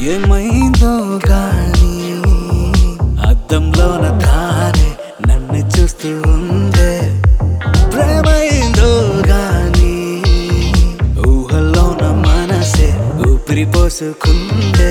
ఏమైందో గాని అద్దంలోన తానే నన్ను చూస్తూ ఉందే ప్రేమైందో గాని ఊహల్లోన మనసే ఊపిరి పోసుకుందే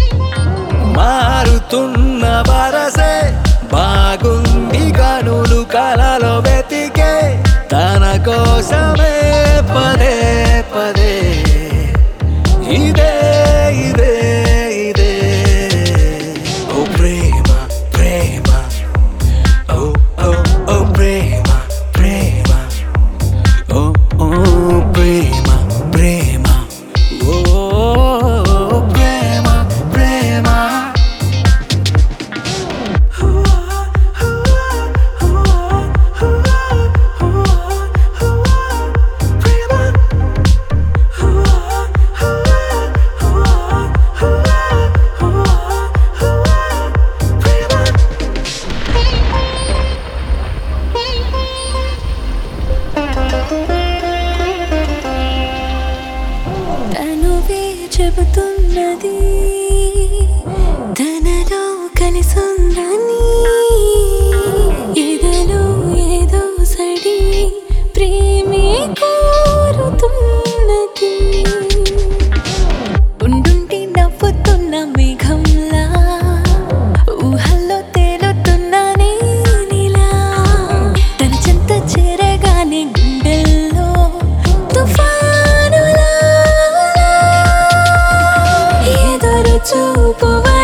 మారుతున్న వరసే బాగుంది గనులు కలలో వెతికే తన కోసమే పదే పదే ఇదే ఇదే ఇదే ఓ ప్రేమ ప్రేమ ఓ ఓ ఓ ప్రేమ ప్రేమ ఓ ఓ ప్రేమ ప్రేమ ఓ ప్రేమ ప్రేమ తనువే చెబుతున్నది తనలో కలిసుందని ఎదలో ఏదో సడి ప్రేమే కోరుతున్నది ఉండుంటి నవ్వుతున్న మేఘంలా ఊహల్లో తేలుతున్నానే నీలా తన చెంత చేరగానే గుండెల్లో తుఫానులా ఎదురు చూపు